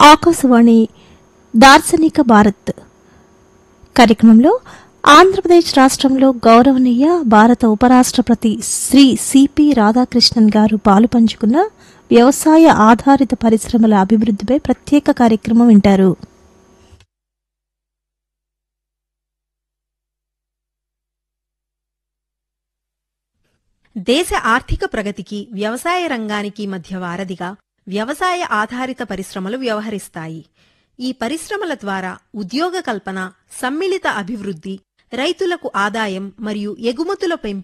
ఆకాశవాణి దార్శనిక భారత్ కార్యక్రమంలో ఆంధ్రప్రదేశ్ రాష్ట్రంలో గౌరవనీయ భారత ఉపరాష్ట్రపతి శ్రీ సిపి రాధాకృష్ణన్ గారు పాలు పంచుకున్న వ్యవసాయ ఆధారిత పరిశ్రమల అభివృద్ధిపై ప్రత్యేక కార్యక్రమం వింటారు దేశ ఆర్థిక ప్రగతికి వ్యవసాయ రంగానికి మధ్య వారధిగా వ్యవసాయ ఆధారిత పరిశ్రమలు వ్యవహరిస్తాయి ఈ పరిశ్రమల ద్వారా ఉద్యోగ కల్పన సమ్మిళిత అభివృద్ధి రైతులకు ఆదాయం మరియు ఎగుమతుల పెంపు